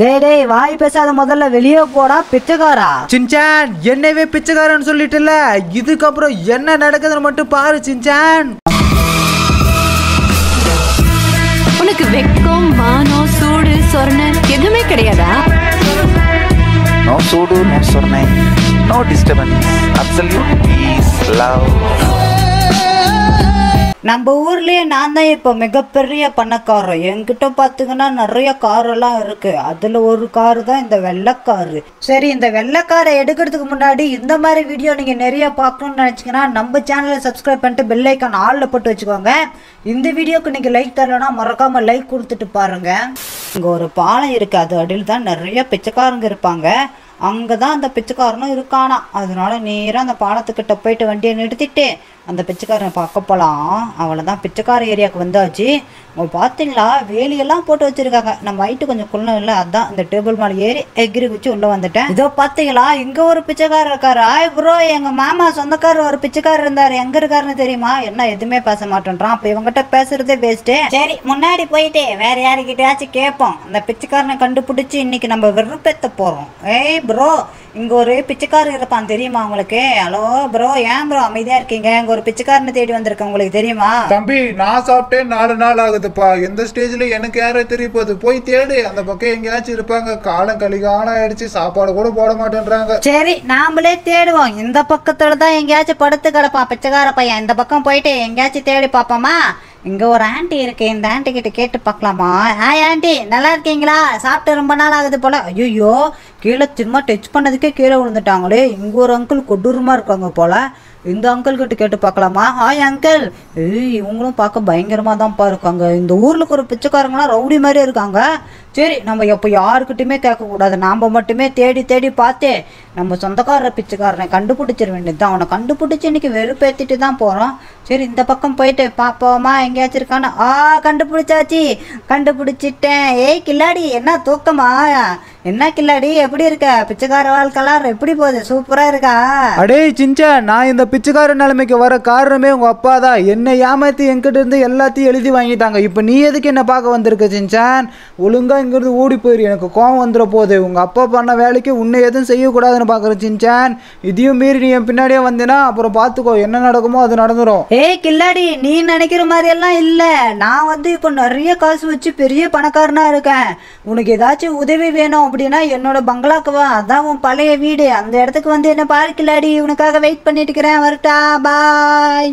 டேய் டேய் வாய் பேசாத முதல்ல வெளியே போடா பிச்சைக்காரா சின்சான் என்னவே பிச்சைக்காரன்னு சொல்லிட்டுல இதுக்கப்புறம் என்ன நடக்குதுன்னு மட்டும் பாரு சின்சான் உனக்கு வெக்கம் மானம் சூடு சொரணை எதுவுமே கிடையாதா No sudo, no sorne, no disturbance, absolute peace, love. நம்ம ஊர்லயே நான் தான் இப்போ மிகப்பெரிய பணக்காரன் என்கிட்ட பார்த்தீங்கன்னா நிறைய கார் எல்லாம் இருக்கு அதுல ஒரு கார் தான் இந்த வெள்ளைக்காரு சரி இந்த வெள்ளைக்காரை எடுக்கிறதுக்கு முன்னாடி இந்த மாதிரி வீடியோ நீங்க நிறைய பார்க்கணும்னு நினைச்சீங்கன்னா நம்ம சேனலை சப்ஸ்கிரைப் பண்ணிட்டு பெல் ஐக்கான் ஆல்ல போட்டு வச்சுக்கோங்க இந்த வீடியோக்கு நீங்க லைக் தரலன்னா மறக்காம லைக் கொடுத்துட்டு பாருங்க இங்க ஒரு பாலம் இருக்கு அது அடியில் தான் நிறைய பிச்சைக்காரங்க இருப்பாங்க அங்கே தான் அந்த பிச்சைக்காரனும் இருக்கானா அதனால நேராக அந்த பாலத்துக்கிட்ட போயிட்டு வண்டியை நிறுத்திட்டு அந்த பிச்சைக்காரனை பார்க்க போகலாம் அவளை தான் பிச்சைக்கார ஏரியாவுக்கு வந்தாச்சு அவங்க பார்த்தீங்களா வேலியெல்லாம் போட்டு வச்சிருக்காங்க நம்ம ஹைட்டு கொஞ்சம் குள்ளம் இல்லை அதான் இந்த டேபிள் மேலே ஏறி எகிரி குச்சி உள்ளே வந்துட்டேன் இதோ பார்த்தீங்களா இங்கே ஒரு பிச்சைக்காரர் இருக்காரு ஆய் ப்ரோ எங்கள் மாமா சொந்தக்காரர் ஒரு பிச்சைக்காரர் இருந்தார் எங்கே இருக்காருன்னு தெரியுமா என்ன எதுவுமே பேச மாட்டேன்றான் அப்போ இவங்ககிட்ட பேசுறதே வேஸ்ட்டு சரி முன்னாடி போயிட்டு வேற யாருக்கிட்டயாச்சும் கேட்போம் அந்த பிச்சைக்காரனை கண்டுபிடிச்சி இன்னைக்கு நம்ம வெறுப்பேத்த போகிறோம் ஏய் ப்ரோ இங்கே ஒரு பிச்சைக்காரர் இருப்பான் தெரியுமா உங்களுக்கு ஹலோ ப்ரோ ஏன் ப்ரோ அமைதியாக இருக்கீங்க இங்கே ஒரு பிச்சைக்காரனை தேடி வந்திருக்கேன் உங்களுக்கு தெரியுமா தம்பி நான் சாப்பிட்டேன் நாலு நாள் ஆகுதுப்பா எந்த ஸ்டேஜ்ல எனக்கு யாரும் தெரிய போகுது போய் தேடு அந்த பக்கம் எங்கேயாச்சும் இருப்பாங்க காலம் கலிகாலம் ஆயிடுச்சு சாப்பாடு கூட போட மாட்டேன்றாங்க சரி நாமளே தேடுவோம் இந்த பக்கத்துல தான் எங்கேயாச்சும் படுத்து கிடப்பான் பிச்சைக்கார பையன் இந்த பக்கம் போயிட்டு எங்கேயாச்சும் தேடி பார்ப்போமா இங்க ஒரு ஆண்டி இருக்கு இந்த ஆண்டி கிட்ட கேட்டு பார்க்கலாமா ஹாய் ஆண்டி நல்லா இருக்கீங்களா சாப்பிட்டு ரொம்ப நாள் ஆகுது போல ஐயோ கீழே சும்மா டச் பண்ணதுக்கே கீழே விழுந்துட்டாங்களே இங்க ஒரு அங்கிள் கொடூரமா இருக்காங்க போல இந்த அங்கிள் கிட்ட கேட்டு பார்க்கலாமா ஹாய் அங்கிள் ஏய் இவங்களும் பார்க்க பயங்கரமா தான்ப்பா இருக்காங்க இந்த ஊர்ல ஒரு பிச்சைக்காரங்களாம் ரவுடி மாதிரி இருக்காங்க சரி நம்ம எப்போ யாருக்கிட்டையுமே கேட்கக்கூடாது நாம் மட்டுமே தேடி தேடி பார்த்து நம்ம சொந்தக்கார பிச்சைக்காரனை கண்டுபிடிச்சிட வேண்டியது அவனை கண்டுபிடிச்சி இன்னைக்கு வெறுப்பேற்றிட்டு தான் போகிறோம் சரி இந்த பக்கம் போயிட்டு பார்ப்போமா எங்கேயாச்சும் இருக்கான்னு ஆ கண்டுபிடிச்சாச்சு கண்டுபிடிச்சிட்டேன் ஏய் கில்லாடி என்ன தூக்கமா என்ன கில்லாடி எப்படி இருக்க பிச்சைக்கார வாழ்க்கெல்லாம் எப்படி போகுது சூப்பராக இருக்கா அடே சின்சான் நான் இந்த பிச்சைக்கார நிலைமைக்கு வர காரணமே உங்க அப்பா தான் என்னை ஏமாத்தி என்கிட்ட இருந்து எல்லாத்தையும் எழுதி வாங்கிட்டாங்க இப்போ நீ எதுக்கு என்ன பார்க்க வந்திருக்க சின்சான் ஒழுங்கா இங்கிருந்து ஓடி போயிரு எனக்கு கோவம் வந்துட போகுது உங்க அப்பா பண்ண வேலைக்கு உன்னை எதுவும் செய்யக்கூடாதுன்னு பார்க்குறேன் சின்சான் இதையும் மீறி நீ என் பின்னாடியே வந்தேன்னா அப்புறம் பார்த்துக்கோ என்ன நடக்குமோ அது நடந்துடும் ஏய் கில்லாடி நீ நினைக்கிற மாதிரி எல்லாம் இல்ல நான் வந்து இப்போ நிறைய காசு வச்சு பெரிய பணக்காரனா இருக்கேன் உனக்கு ஏதாச்சும் உதவி வேணும் அப்படின்னா என்னோட பங்களாக்கு வா அதான் உன் பழைய வீடு அந்த இடத்துக்கு வந்து என்ன பாரு கில்லாடி உனக்காக வெயிட் பண்ணிட்டு இருக்கிறேன் வரட்டா பாய்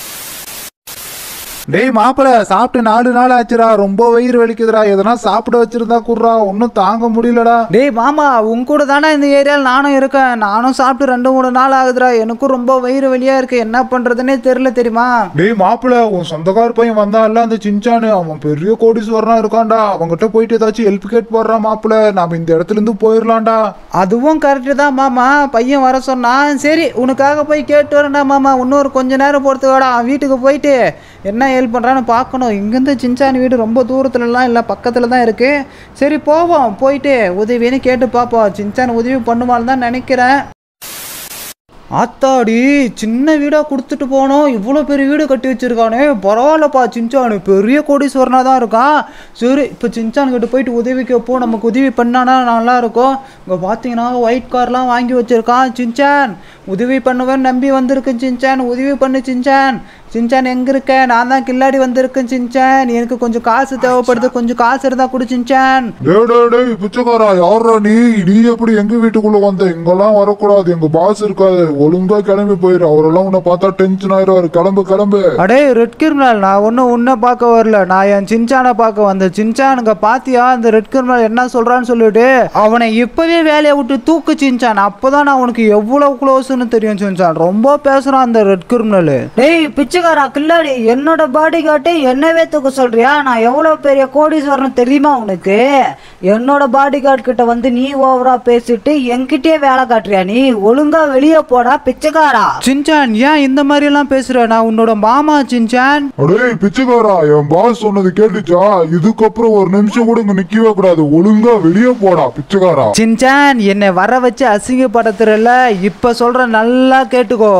டேய் மாப்பிள சாப்பிட்டு நாலு நாள் ஆச்சுடா ரொம்ப வயிறு வலிக்குதுடா எதனா சாப்பிட வச்சிருந்தா குடுறா ஒன்றும் தாங்க முடியலடா டேய் மாமா உன் கூட தானே இந்த ஏரியாவில் நானும் இருக்கேன் நானும் சாப்பிட்டு ரெண்டு மூணு நாள் ஆகுதுடா எனக்கும் ரொம்ப வயிறு வலியா இருக்கு என்ன பண்றதுன்னே தெரியல தெரியுமா டேய் மாப்பிள உன் சொந்தக்கார பையன் வந்தான்ல அந்த சின்சானு அவன் பெரிய கோடீஸ்வரனா இருக்கான்டா அவன்கிட்ட போயிட்டு ஏதாச்சும் ஹெல்ப் கேட் போடுறான் மாப்பிள நாம இந்த இடத்துல இருந்து போயிடலாம்டா அதுவும் கரெக்டு தான் மாமா பையன் வர சொன்னான் சரி உனக்காக போய் கேட்டு வரேன்டா மாமா இன்னொரு கொஞ்ச நேரம் பொறுத்து வாடா அவன் வீட்டுக்கு போயிட்டு என்ன ஹெல்ப் பண்ணுறான்னு பார்க்கணும் இங்கேருந்து சின்சான் வீடு ரொம்ப தூரத்துலலாம் இல்லை பக்கத்தில் தான் இருக்குது சரி போவோம் போயிட்டு உதவின்னு கேட்டு பார்ப்போம் சின்சான் உதவி பண்ணுவான்னு தான் நினைக்கிறேன் ஆத்தாடி சின்ன வீடாக கொடுத்துட்டு போனோம் இவ்வளோ பெரிய வீடு கட்டி வச்சிருக்கானே பரவாயில்லப்பா சின்சானு பெரிய கோடீஸ்வரனாக தான் இருக்கான் சரி இப்போ சின்சான் கிட்ட போயிட்டு உதவி கேட்போம் நமக்கு உதவி பண்ணானா நல்லா இருக்கும் இங்கே பார்த்தீங்கன்னா ஒயிட் கார்லாம் வாங்கி வச்சிருக்கான் சின்சான் உதவி பண்ணுவேன் நம்பி வந்திருக்கேன் சின்சான் உதவி பண்ணு சின்சான் சின்சான் எங்கே இருக்க நான் தான் கில்லாடி வந்திருக்கேன் சின்சான் எனக்கு கொஞ்சம் காசு தேவைப்படுது கொஞ்சம் காசு இருந்தால் கொடு சின்சான் டேய் டேய் டேய் பிச்சைக்காரா யாரா நீ நீ எப்படி எங்க வீட்டுக்குள்ள வந்த இங்கெல்லாம் வரக்கூடாது எங்க பாஸ் இருக்காது ஒழுங்கா கிளம்பி போயிரு அவரெல்லாம் உன்னை பார்த்தா டென்ஷன் ஆயிடுவாரு கிளம்பு கிளம்பு அடே ரெட் கிரிமினல் நான் ஒன்றும் உன்னை பார்க்க வரல நான் என் சின்சானை பார்க்க வந்தேன் சின்சானுங்க பாத்தியா அந்த ரெட் கிரிமினல் என்ன சொல்றான்னு சொல்லிட்டு அவனை இப்பவே வேலையை விட்டு தூக்கு சின்சான் அப்போதான் நான் உனக்கு எவ்வளவு க்ளோஸ்னு தெரியும் சின்சான் ரொம்ப பேசுறான் அந்த ரெட் கிரிமினல் டேய் பிச்சைக்காரா கில்லாடி என்னோட பாடி காட்டு என்னவே தூக்க சொல்றியா நான் எவ்வளவு பெரிய கோடீஸ்வரன் தெரியுமா உனக்கு என்னோட பாடி கார்டு கிட்ட வந்து நீ ஓவரா பேசிட்டு என்கிட்டயே வேலை காட்டுறியா நீ ஒழுங்கா வெளியே போடா பிச்சைக்காரா சின்சான் ஏன் இந்த மாதிரி எல்லாம் பேசுற நான் உன்னோட மாமா சின்சான் அடே பிச்சைக்காரா என் பாஸ் சொன்னது கேட்டுச்சா இதுக்கப்புறம் ஒரு நிமிஷம் கூட இங்க நிக்கவே கூடாது ஒழுங்கா வெளியே போடா பிச்சைக்காரா சின்சான் என்னை வர வச்சு அசிங்கப்படுத்துறல இப்ப சொல்ற நல்லா கேட்டுக்கோ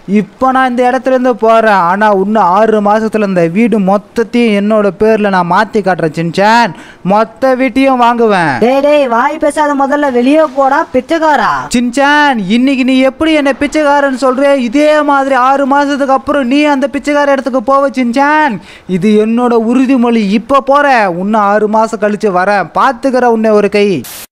இப்போ நான் இந்த இடத்துல இருந்து போகிறேன் ஆனால் இன்னும் ஆறு மாசத்துல இந்த வீடு மொத்தத்தையும் என்னோட பேரில் நான் மாற்றி காட்டுறேன் சின்சான் மொத்த வீட்டையும் வாங்குவேன் டேய் டேய் வாய் பேசாத முதல்ல வெளியே போடா பிச்சைக்காரா சின்சான் இன்னைக்கு நீ எப்படி என்ன பிச்சைக்காரன் சொல்ற இதே மாதிரி ஆறு மாசத்துக்கு அப்புறம் நீ அந்த பிச்சைக்கார இடத்துக்கு போவ சின்சான் இது என்னோட உறுதிமொழி இப்ப போற இன்னும் ஆறு மாசம் கழிச்சு வரேன் பாத்துக்கிற உன்னை ஒரு கை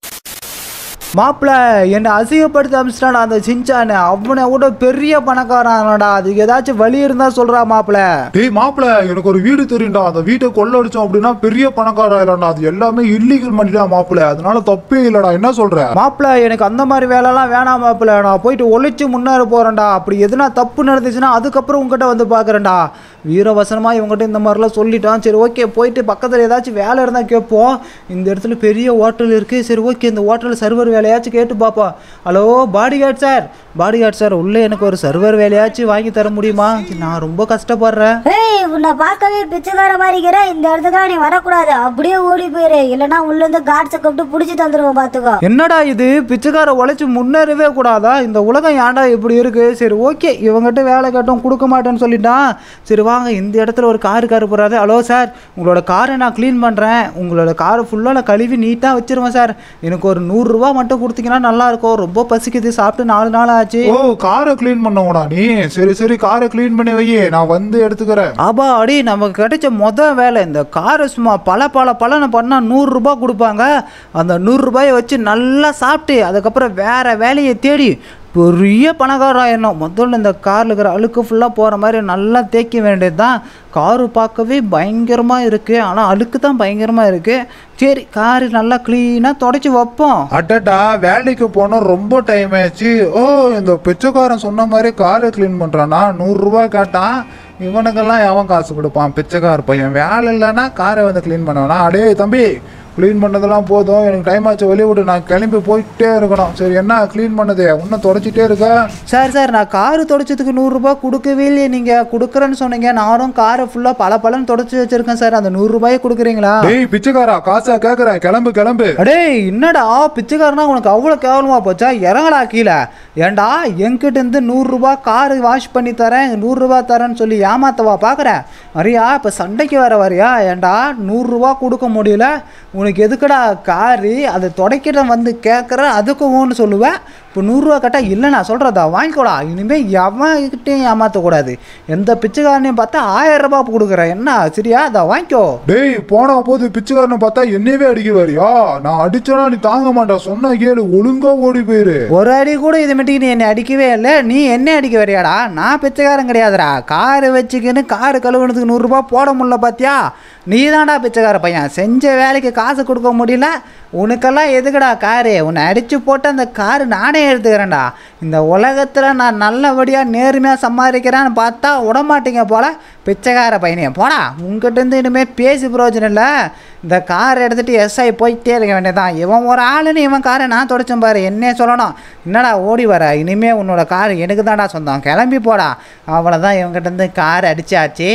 மாப்பிள்ள என்னை அசிங்கப்படுத்தி அமிச்சிட்டாடா அந்த சின்சான் அவனை விட பெரிய பணக்காரன்டா அதுக்கு ஏதாச்சும் வழி இருந்தா சொல்றா மாப்பிள்ள டேய் மாப்பிள எனக்கு ஒரு வீடு தெரியும்டா அந்த வீட்டை கொள்ளடிச்சோம் அப்படின்னா பெரிய பணக்காரன் இல்லடா அது எல்லாமே இல்லீகல் பண்ணிடா மாப்பிள அதனால தப்பே இல்லடா என்ன சொல்ற மாப்பிள்ள எனக்கு அந்த மாதிரி வேலைலாம் வேணாம் மாப்பிள்ள நான் போயிட்டு ஒழிச்சு முன்னேற போறேன்டா அப்படி எதுனா தப்பு நடந்துச்சுன்னா அதுக்கப்புறம் உங்ககிட்ட வந்து பார்க்குறேன்டா வீரவசனமாக இவங்ககிட்ட இந்த மாதிரிலாம் சொல்லிட்டான் சரி ஓகே போயிட்டு பக்கத்தில் ஏதாச்சும் வேலை இருந்தால் கேட்போம் இந்த இடத்துல பெரிய ஹோட்டல் இருக்குது சரி ஓகே இந்த ஹோட்டலில் சர்வர் வேலையாச்சும் கேட்டு பார்ப்போம் hello bodyguard sir bodyguard sir உள்ளே எனக்கு ஒரு சர்வர் வேலையாச்சும் வாங்கி தர முடியுமா நான் ரொம்ப கஷ்டப்படுறேன் ஏய் உன்னை பார்க்கவே பிச்சைக்கார மாதிரி இருக்கிற இந்த இடத்துக்கு நீ வரக்கூடாது அப்படியே ஓடி போயிரு இல்லைன்னா உள்ள இருந்து காட்ஸை கூப்பிட்டு பிடிச்சி தந்துருவோம் பாத்துக்கோ என்னடா இது பிச்சைக்கார உழைச்சி முன்னேறவே கூடாதா இந்த உலகம் ஏன்டா இப்படி இருக்கு சரி ஓகே இவங்ககிட்ட வேலை கேட்டோம் கொடுக்க மாட்டேன்னு சொல்லிட்டான் சரி வாங்க இந்த இடத்துல ஒரு காரு கார் போகிறாரு ஹலோ சார் உங்களோட காரை நான் க்ளீன் பண்ணுறேன் உங்களோட காரை ஃபுல்லாக நான் கழுவி நீட்டாக வச்சிருவேன் சார் எனக்கு ஒரு நூறுரூவா மட்டும் கொடுத்தீங்கன்னா நல்லா இருக்கும் ரொம்ப பசிக்குது சாப்பிட்டு நாலு நாள் ஆச்சு ஓ காரை க்ளீன் பண்ணவடா நீ சரி சரி காரை க்ளீன் பண்ணி வை நான் வந்து எடுத்துக்கிறேன் ஆபா அடி நமக்கு கிடைச்ச மொத வேலை இந்த காரை சும்மா பல பல பலனை பண்ணால் நூறுரூபா கொடுப்பாங்க அந்த நூறுரூபாயை வச்சு நல்லா சாப்பிட்டு அதுக்கப்புறம் வேற வேலையை தேடி பெரிய பணக்காராயிடணும் முதல்ல இந்த காரில் இருக்கிற அழுக்கு ஃபுல்லாக போகிற மாதிரி நல்லா தேய்க்க வேண்டியது தான் காரு பார்க்கவே பயங்கரமாக இருக்குது ஆனால் அழுக்கு தான் பயங்கரமாக இருக்குது சரி காரு நல்லா க்ளீனாக தொடச்சி வைப்போம் அடடா வேலைக்கு போனோம் ரொம்ப டைம் ஆச்சு ஓ இந்த பிச்சைக்காரன் சொன்ன மாதிரி காரை க்ளீன் பண்றானா நூறு ரூபாய் கேட்டான் இவனுக்கெல்லாம் எவன் காசு கொடுப்பான் பிச்சைக்கார பையன் வேலை இல்லைன்னா காரை வந்து க்ளீன் பண்ணுவானா அடே தம்பி க்ளீன் பண்ணதெல்லாம் போதும் எனக்கு டைம் ஆச்சு வெளிய விட்டு நான் கிளம்பி போயிட்டே இருக்கணும் சரி என்ன க்ளீன் பண்ணது இன்னும் தொடச்சிட்டே இருக்க சார் சார் நான் காரு தொடச்சதுக்கு நூறுரூபா கொடுக்கவே இல்லையே நீங்கள் கொடுக்குறேன்னு சொன்னீங்க நானும் காரை ஃபுல்லாக பல பலன் தொடச்சி வச்சுருக்கேன் சார் அந்த நூறுரூபாயை கொடுக்குறீங்களா டேய் பிச்சைக்காரா காசா கேக்குற கிளம்பு கிளம்பு அடே என்னடா பிச்சைக்காரனா உனக்கு அவ்வளோ கேவலமா போச்சா இறங்கடா கீழே ஏன்டா என்கிட்ட இருந்து நூறுரூபா காரு வாஷ் பண்ணி தரேன் நூறுரூபா தரேன்னு சொல்லி ஏமாத்தவா பார்க்குறேன் வரியா இப்போ சண்டைக்கு வர வரியா ஏன்டா நூறுரூவா கொடுக்க முடியல உனக்கு எதுக்குடா காரு அதை தொடக்கிட்ட வந்து கேட்குற அதுக்கும் ஊன்னு சொல்லுவேன் இப்போ நூறுரூவா கட்டா இல்லை நான் சொல்கிறதா வாங்கிக்கோடா இனிமேல் எவன்கிட்டையும் ஏமாற்றக்கூடாது எந்த பிச்சைக்காரனையும் பார்த்தா ஆயிரம் ரூபாய் கொடுக்குறேன் என்ன சரியா அதை வாங்கிக்கோ டேய் போன போது பிச்சைக்காரனை பார்த்தா என்னையவே அடிக்க வரியா நான் அடிச்சனா நீ தாங்க மாட்டேன் சொன்ன கேளு ஒழுங்கா ஓடி போயிரு ஒரு அடி கூட இது மட்டும் நீ என்னை அடிக்கவே இல்லை நீ என்ன அடிக்க வரியாடா நான் பிச்சைக்காரன் கிடையாதுடா காரு வச்சுக்கின்னு காரு கழுவுனதுக்கு நூறுரூபா போட முடியல பாத்தியா நீ தான்டா பிச்சைக்கார பையன் செஞ்ச வேலைக்கு காசு கொடுக்க முடியல உனக்கெல்லாம் எதுக்குடா காரு உன்னை அடித்து போட்டு அந்த காரு நானே எடுத்துக்கிறேன்டா இந்த உலகத்தில் நான் நல்லபடியாக நேர்மையாக சம்பாதிக்கிறேன்னு பார்த்தா விடமாட்டீங்க போல பிச்சைக்கார பையனே போடா உங்ககிட்டருந்து இனிமேல் பேசி பிரயோஜனம் இல்லை இந்த கார் எடுத்துகிட்டு எஸ்ஐ போயிட்டே இருக்க வேண்டியதான் இவன் ஒரு ஆளுன்னு இவன் காரை நான் தொடச்சேன் பாரு என்னே சொல்லணும் என்னடா ஓடி வர இனிமே உன்னோட கார் எனக்கு தான்டா சொந்தம் கிளம்பி போடா அவ்வளோதான் இவங்கிட்டேருந்து கார் அடிச்சாச்சு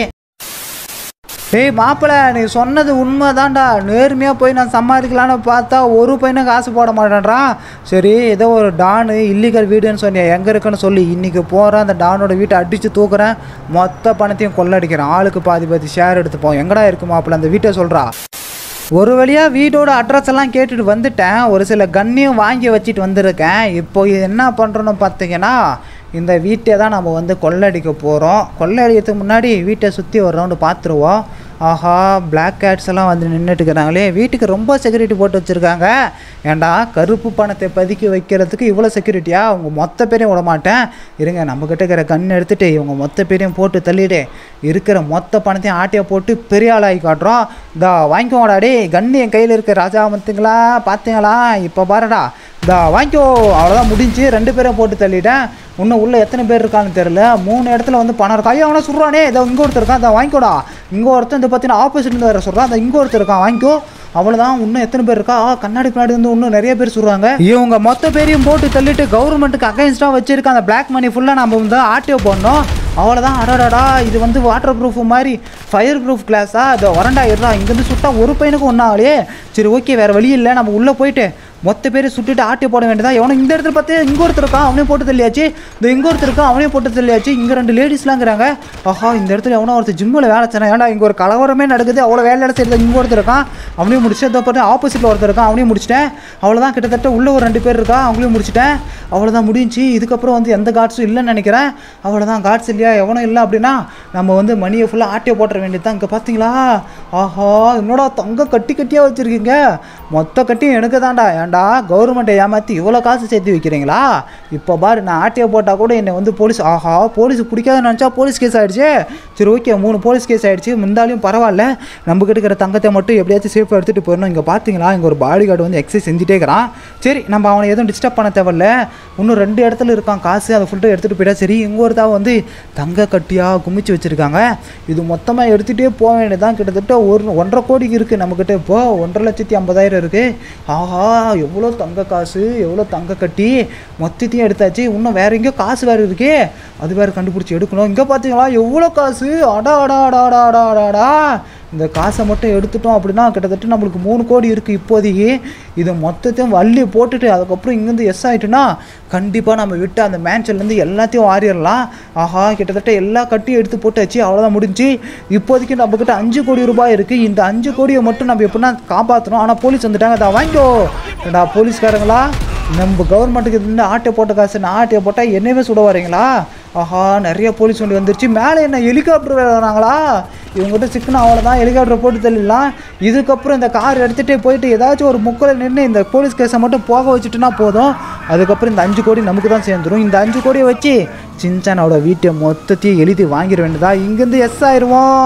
டேய் மாப்பிள்ள நீ சொன்னது உண்மைதான்டா நேர்மையாக போய் நான் சம்பாதிக்கலான்னு பார்த்தா ஒரு பையனும் காசு போட மாட்டேன்றான் சரி ஏதோ ஒரு டானு இல்லீகல் வீடுன்னு சொன்னியா எங்கே இருக்குன்னு சொல்லி இன்றைக்கி போகிறேன் அந்த டானோட வீட்டை அடித்து தூக்குறேன் மொத்த பணத்தையும் கொள்ளடிக்கிறேன் ஆளுக்கு பாதி பாதி ஷேர் எடுத்துப்போம் எங்கடா இருக்கு மாப்பிள்ள அந்த வீட்டை சொல்கிறா ஒரு வழியாக வீட்டோட அட்ரஸ் எல்லாம் கேட்டுட்டு வந்துட்டேன் ஒரு சில கன்னையும் வாங்கி வச்சுட்டு வந்திருக்கேன் இப்போ இது என்ன பண்ணுறோன்னு பார்த்தீங்கன்னா இந்த வீட்டை தான் நம்ம வந்து கொள்ளடிக்க போகிறோம் கொள்ளடிக்கிறதுக்கு முன்னாடி வீட்டை சுற்றி ஒரு ரவுண்டு பார்த்துருவோம் ஆஹா பிளாக் கேட்ஸ் எல்லாம் வந்து நின்றுட்டு இருக்கிறாங்களே வீட்டுக்கு ரொம்ப செக்யூரிட்டி போட்டு வச்சுருக்காங்க ஏன்டா கருப்பு பணத்தை பதுக்கி வைக்கிறதுக்கு இவ்வளோ செக்யூரிட்டியா அவங்க மொத்த பேரையும் விட மாட்டேன் இருங்க நம்மக்கிட்ட இருக்கிற கண் எடுத்துகிட்டு இவங்க மொத்த பேரையும் போட்டு தள்ளிடு இருக்கிற மொத்த பணத்தையும் ஆட்டையை போட்டு பெரிய ஆளாகி காட்டுறோம் இதா வாங்கிக்கோங்கடா டே கன்று என் கையில் இருக்க ராஜா மத்துங்களா பார்த்தீங்களா இப்போ பாருடா இதா வாங்கிக்கோ அவ்வளோதான் முடிஞ்சு ரெண்டு பேரும் போட்டு தள்ளிட்டேன் இன்னும் உள்ள எத்தனை பேர் இருக்கான்னு தெரியல மூணு இடத்துல வந்து பணம் இருக்கா ஐயோ அவனை சொல்கிறானே இதோ இங்கே ஒருத்தர் இருக்கான் அதை வாங்கிக்கோடா இங்கே ஒருத்தன் இந்த பார்த்தீங்கன்னா ஆப்போசிட்லேருந்து வேறு சொல்கிறான் அந்த இங்கே ஒருத்தர் இருக்கான் வாங்கிக்கோ அவ்வளோதான் இன்னும் எத்தனை பேர் இருக்கா ஆ, கண்ணாடி பின்னாடி வந்து இன்னும் நிறைய பேர் சொல்கிறாங்க இவங்க மொத்த பேரையும் போட்டு தள்ளிட்டு கவர்மெண்ட்டுக்கு அகைன்ஸ்டாக வச்சிருக்க அந்த பிளாக் மணி ஃபுல்லாக நம்ம வந்து ஆர்டிஓ பண்ணோம் அவ்வளோதான் அடடடா இது வந்து வாட்டர் ப்ரூஃப் மாதிரி ஃபயர் ப்ரூஃப் கிளாஸா இதோ வரண்டா இருடா இங்கேருந்து சுட்டா ஒரு பையனுக்கு ஒன்றாகலையே சரி ஓகே வேறு வழி இல்லை நம்ம உள்ளே போயிட்டு மொத்த பேர் சுட்டுட்டு ஆட்டி போட வேண்டியதா எவனும் இந்த இடத்துல பார்த்து இங்க ஒருத்தர் இருக்கான் அவனையும் போட்டு தள்ளியாச்சு இந்த இங்க ஒருத்தர் இருக்கான் அவனையும் போட்டு தள்ளியாச்சு இங்க ரெண்டு லேடிஸ்லாம் இருக்கிறாங்க ஆஹா இந்த இடத்துல எவனோ ஒருத்தர் ஜிம்மில் வேலை செய்யணும் ஏன்டா இங்க ஒரு கலவரமே நடக்குது அவ்வளோ வேலை செய்யறது இங்க ஒருத்தர் இருக்கான் அவனையும் முடிச்சு அதோ பார்த்து ஆப்போசிட்ல ஒருத்தர் இருக்கான் அவனையும் முடிச்சிட்டேன் அவ்வளோதான் கிட்டத்தட்ட உள்ள ஒரு ரெண்டு பேர் இருக்கா அவங்களையும் முடிச்சிட்டேன் அவ்வளோதான் முடிஞ்சு இதுக்கப்புறம் வந்து எந்த காட்ஸும் இல்லைன்னு நினைக்கிறேன் அவ்வளோதான் காட்ஸ் இல்லையா எவனும் இல்லை அப்படின்னா நம்ம வந்து மணியை ஃபுல்லாக ஆட்டிய போட்டுற வேண்டியது தான் இங்கே பார்த்தீங்களா ஆஹா என்னடா தங்க கட்டி கட்டியாக வச்சுருக்கீங்க மொத்த கட்டியும் எனக்கு தான்டா ஏன்டா கவர்மெண்ட்டை ஏமாற்றி இவ்வளோ காசு சேர்த்து வைக்கிறீங்களா இப்போ பாரு நான் ஆட்டிய போட்டால் கூட என்னை வந்து போலீஸ் ஆஹா போலீஸ் பிடிக்காதுன்னு நினச்சா போலீஸ் கேஸ் ஆயிடுச்சு சரி ஓகே மூணு போலீஸ் கேஸ் ஆயிடுச்சு முந்தாலையும் பரவாயில்ல நம்ம கிட்ட இருக்கிற தங்கத்தை மட்டும் எப்படியாச்சும் சேஃபாக எடுத்துகிட்டு போயிடணும் இங்கே பார்த்தீங்களா இங்கே ஒரு பாடி கார்டு வந்து எக்ஸசைஸ் செஞ்சுட்டே இருக்கிறான் சரி நம்ம அவனை எதுவும் டிஸ்டர்ப் பண்ண தேவையில்ல இன்னும் ரெண்டு இடத்துல இருக்கான் காசு அதை ஃபுல்லாக எடுத்துகிட்டு போயிட்டா சரி இங்கே ஒருத்தா வந்து தங்க கட்டியாக குமிச்சு வச்சுருக்காங்க இது மொத்தமாக எடுத்துகிட்டே போக வேண்டியதான் கிட்டத்தட்ட ஒரு ஒன்றரை கோடிக்கு இருக்குது நம்மக்கிட்ட இப்போ ஒன்றரை லட்சத்தி ஐம்பதாயிரம் இருக்குது ஆஹா எவ்வளோ தங்க காசு எவ்வளோ தங்க கட்டி மொத்தத்தையும் எடுத்தாச்சு இன்னும் வேற எங்கேயோ காசு வேறு இருக்கே அது வேறு கண்டுபிடிச்சி எடுக்கணும் இங்கே பார்த்தீங்களா எவ்வளோ காசு அடா அடா அடா அடா அடா அடாடா இந்த காசை மட்டும் எடுத்துட்டோம் அப்படின்னா கிட்டத்தட்ட நம்மளுக்கு மூணு கோடி இருக்குது இப்போதைக்கு இதை மொத்தத்தையும் வள்ளி போட்டுட்டு அதுக்கப்புறம் இங்கேருந்து எஸ் ஆகிட்டுனா கண்டிப்பாக நம்ம விட்டு அந்த மேன்ஷன்லேருந்து எல்லாத்தையும் வாரிடலாம் ஆஹா கிட்டத்தட்ட எல்லா கட்டியும் எடுத்து போட்டாச்சு அவ்வளோதான் முடிஞ்சு இப்போதைக்கு நம்மக்கிட்ட அஞ்சு கோடி ரூபாய் இருக்குது இந்த அஞ்சு கோடியை மட்டும் நம்ம எப்படின்னா காப்பாற்றணும் ஆனால் போலீஸ் வந்துட்டாங்க அதை வாங்கிக்கோ ஏண்டா போலீஸ்காரங்களா நம்ம கவர்மெண்ட்டுக்கு இருந்து ஆட்டை போட்ட காசு நான் ஆட்டையை போட்டால் என்னையவே சுட வரீங்களா ஆஹா நிறைய போலீஸ் வண்டி வந்துருச்சு மேலே என்ன ஹெலிகாப்டர் வேலை வராங்களா இவங்ககிட்ட சிக்கன அவ்வளோதான் ஹெலிகாப்டர் போட்டு தள்ளிடலாம் இதுக்கப்புறம் இந்த கார் எடுத்துகிட்டே போயிட்டு ஏதாச்சும் ஒரு முக்கில் நின்று இந்த போலீஸ் கேஸை மட்டும் போக வச்சுட்டுனா போதும் அதுக்கப்புறம் இந்த அஞ்சு கோடி நமக்கு தான் சேர்ந்துடும் இந்த அஞ்சு கோடியை வச்சு சின்சானோட வீட்டை மொத்தத்தையும் எழுதி வாங்கிட வேண்டியதா இங்கேருந்து எஸ் ஆயிடுவோம்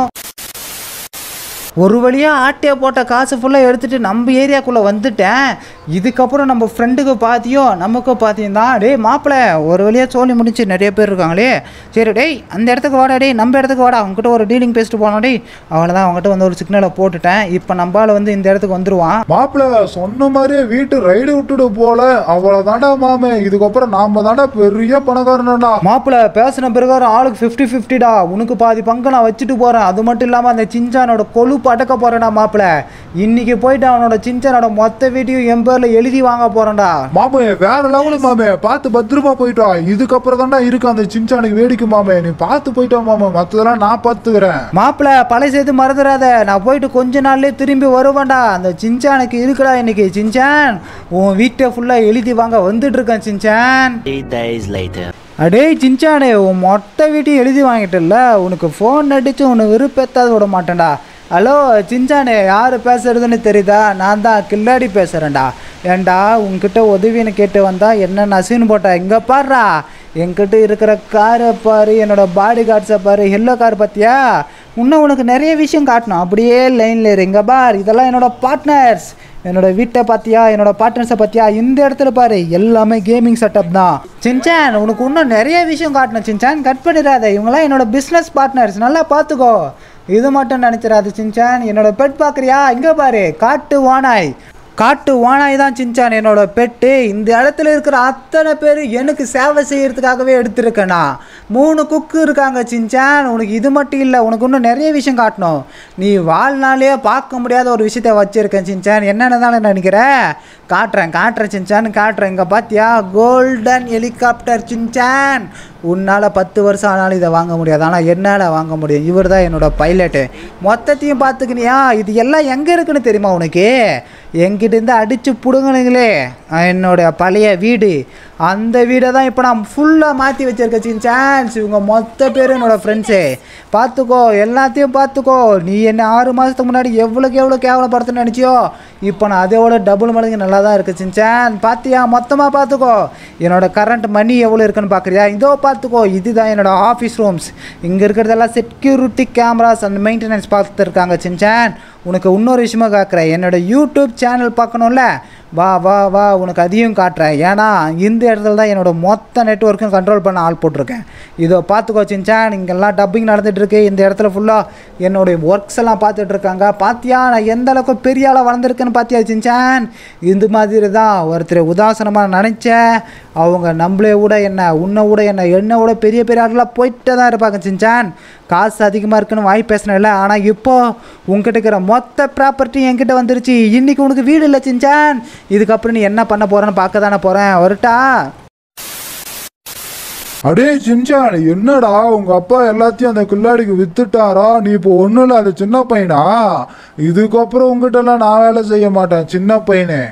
ஒரு வழியாக ஆட்டையை போட்ட காசு ஃபுல்லாக எடுத்துகிட்டு நம்ம ஏரியாக்குள்ளே வந்துட்டேன் இதுக்கப்புறம் நம்ம ஃப்ரெண்டுக்கு பாத்தியோ நமக்கு பாத்தியும் தான் டேய் மாப்பிள்ளை ஒரு வழியாக சோழி முடிச்சு நிறைய பேர் இருக்காங்களே சரி டேய் அந்த இடத்துக்கு வாடா டேய் நம்ம இடத்துக்கு வாடா அவங்ககிட்ட ஒரு டீலிங் பேசிட்டு போனோம் டேய் அவ்வளோதான் அவங்ககிட்ட வந்து ஒரு சிக்னலை போட்டுட்டேன் இப்போ நம்மளால் வந்து இந்த இடத்துக்கு வந்துடுவான் மாப்பிள்ள சொன்ன மாதிரியே வீட்டு ரைடு விட்டுட்டு போல அவ்வளவுதான்டா மாமே இதுக்கப்புறம் நாம தாண்டா பெரிய பணக்காரனடா மாப்பிள்ளை பேசின பிரகாரம் ஆளுக்கு ஃபிஃப்டி ஃபிஃப்டிடா உனக்கு பாதி பங்கு நான் வச்சுட்டு போகிறேன் அது மட்டும் இல்லாமல் அந்த சிஞ்சானோட கொழுப்பு அடக்க போகிறேன்டா மாப்பிள்ளை இன்னைக்கு போயிட்டு அவனோட சிஞ்சானோட மொத்த வீட்டையும் என் பேரில் எழுதி வாங்க போகிறேன்டா மாமே வேற லெவலு மாமே பார்த்து பத்திரமா போயிட்டா இதுக்கப்புறம் தான்டா இருக்கு அந்த சின்சானுக்கு வேடிக்கை மாமே நீ பார்த்து போயிட்டா மாமே மத்ததெல்லாம் நான் பார்த்துக்கிறேன் மாப்பிள்ளை பழைய சேர்த்து மறந்துடாத நான் போயிட்டு கொஞ்ச நாள்லயே திரும்பி வருவேன்டா அந்த சிஞ்சானுக்கு இருக்குடா இன்னைக்கு சிஞ்சான் உன் வீட்டை ஃபுல்லாக எழுதி வாங்க வந்துட்டு இருக்கேன் சிஞ்சான் Three days later. அடே சிஞ்சானே உன் மொட்டை வீட்டையும் எழுதி வாங்கிட்டல உனக்கு ஃபோன் அடித்து உன்னை விருப்பத்தாது விட மாட்டேன்டா ஹலோ சிஞ்சானே யார் பேசுறதுன்னு தெரியுதா நான் தான் கில்லாடி பேசுகிறேன்டா ஏன்டா உன்கிட்ட உதவின்னு கேட்டு வந்தா என்ன நசின்னு போட்டா இங்கே பாடுறா என்கிட்ட இருக்கிற காரை பாரு என்னோட பாடி கார்ட்ஸை பாரு எல்லோ கார் பார்த்தியா இன்னும் உனக்கு நிறைய விஷயம் காட்டணும் அப்படியே லைனில் இரு இங்கே பார் இதெல்லாம் என்னோட பார்ட்னர்ஸ் என்னோட வீட்டை பார்த்தியா என்னோட பார்ட்னர்ஸை பார்த்தியா இந்த இடத்துல பாரு எல்லாமே கேமிங் செட்டப் தான் சின்சான் உனக்கு இன்னும் நிறைய விஷயம் காட்டணும் சின்சான் கட் பண்ணிடாத இவங்கெல்லாம் என்னோட பிஸ்னஸ் பார்ட்னர்ஸ் நல்லா பார்த்துக்கோ இது மட்டும் நினச்சிடாது சின்சான் என்னோட பெட் பார்க்குறியா இங்கே பாரு காட்டு வானாய் காட்டு ஓனாய் தான் சின்சான் என்னோட பெட்டு இந்த இடத்துல இருக்கிற அத்தனை பேர் எனக்கு சேவை செய்யறதுக்காகவே எடுத்திருக்கேனா மூணு குக்கு இருக்காங்க சின்சான் உனக்கு இது மட்டும் இல்லை உனக்கு இன்னும் நிறைய விஷயம் காட்டணும் நீ வாழ்நாளே பார்க்க முடியாத ஒரு விஷயத்த வச்சிருக்கேன் சின்சான் என்னென்ன தானே நினைக்கிற காட்டுறேன் காட்டுறேன் சின்சான் காட்டுறேன் இங்கே பார்த்தியா கோல்டன் ஹெலிகாப்டர் சின்சான் உன்னால் பத்து வருஷம் ஆனாலும் இதை வாங்க முடியாது ஆனால் என்னால் வாங்க முடியும் இவர் தான் என்னோட பைலட்டு மொத்தத்தையும் பார்த்துக்கினியா இது எல்லாம் எங்கே இருக்குன்னு தெரியுமா உனக்கு என்கிட்டேருந்து அடித்து பிடுங்கினீங்களே என்னோட பழைய வீடு அந்த வீடை தான் இப்போ நான் ஃபுல்லாக மாற்றி வச்சிருக்கேன் சின்சான்ஸ் இவங்க மொத்த பேரும் என்னோட ஃப்ரெண்ட்ஸு பார்த்துக்கோ எல்லாத்தையும் பார்த்துக்கோ நீ என்ன ஆறு மாதத்துக்கு முன்னாடி எவ்வளோக்கு எவ்வளோ கேவலப்படுத்துன்னு நினச்சியோ இப்போ நான் அதோட டபுள் மடங்கு நல்லா தான் இருக்குது சின்சான் பார்த்தியா மொத்தமாக பார்த்துக்கோ என்னோட கரண்ட் மணி எவ்வளோ இருக்குன்னு பார்க்குறியா இதோ பார்த்துக்கோ இதுதான் என்னோட ஆஃபீஸ் ரூம்ஸ் இங்கே இருக்கிறதெல்லாம் செக்யூரிட்டி கேமராஸ் அந்த மெயின்டெனன்ஸ் பார்த்துருக்காங்க சின்சான் உனக்கு இன்னொரு விஷயமா காக்குறேன் என்னோட யூடியூப் சேனல் பார்க்கணும்ல வா வா வா உனக்கு அதையும் காட்டுறேன் ஏன்னா இந்த இடத்துல தான் என்னோட மொத்த நெட்ஒர்க்கும் கண்ட்ரோல் பண்ண ஆள் போட்டிருக்கேன் இதோ பார்த்துக்கோ சின்சான் இங்கெல்லாம் டப்பிங் நடந்துட்டு இருக்கு இந்த இடத்துல ஃபுல்லாக என்னுடைய ஒர்க்ஸ் எல்லாம் பார்த்துட்டு இருக்காங்க பாத்தியா நான் எந்த அளவுக்கு பெரிய ஆளாக வளர்ந்துருக்கேன்னு பாத்தியா சின்சான் இந்த மாதிரி தான் ஒருத்தர் உதாசனமாக நினச்சேன் அவங்க நம்மளே விட என்ன உன்னை விட என்ன என்னை விட பெரிய பெரிய ஆட்களாக போயிட்டே தான் இருப்பாங்க சின்சான் காசு அதிகமாக இருக்குன்னு வாய் பேசினல ஆனால் இப்போ உங்ககிட்ட இருக்கிற மொத்த ப்ராப்பர்ட்டி என்கிட்ட வந்துருச்சு இன்னைக்கு உனக்கு வீடு இல்லை சிஞ்சான் இதுக்கப்புறம் நீ என்ன பண்ண போறேன்னு பார்க்க தானே போகிறேன் வரட்டா அடே சின்சான் என்னடா உங்க அப்பா எல்லாத்தையும் அந்த கில்லாடிக்கு வித்துட்டாரா நீ இப்போ ஒண்ணும் இல்ல அது சின்ன பையனா இதுக்கப்புறம் உங்ககிட்ட எல்லாம் நான் வேலை செய்ய மாட்டேன் சின்ன பையனே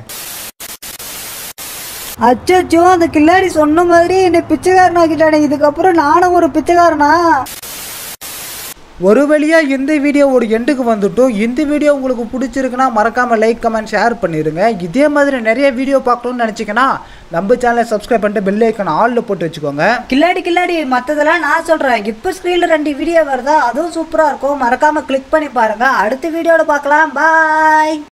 அச்சோ அந்த கில்லாடி சொன்ன மாதிரி என்னை பிச்சைக்காரன் ஆக்கிட்டானே இதுக்கப்புறம் நானும் ஒரு பிச்சைக்காரனா ஒரு வழியாக இந்த வீடியோவோட எண்டுக்கு வந்துட்டோம் இந்த வீடியோ உங்களுக்கு பிடிச்சிருக்குன்னா மறக்காமல் லைக் கமெண்ட் ஷேர் பண்ணிடுங்க இதே மாதிரி நிறைய வீடியோ பார்க்கணும்னு நினச்சிங்கன்னா நம்ம சேனலை சப்ஸ்கிரைப் பண்ணிட்டு பெல் ஐக்கான் ஆலில் போட்டு வச்சுக்கோங்க கில்லாடி கில்லாடி மற்றதெல்லாம் நான் சொல்கிறேன் இப்போ ஸ்க்ரீனில் ரெண்டு வீடியோ வருதா அதுவும் சூப்பராக இருக்கும் மறக்காமல் கிளிக் பண்ணி பாருங்கள் அடுத்த வீடியோவில் பார்க்கலாம் பாய்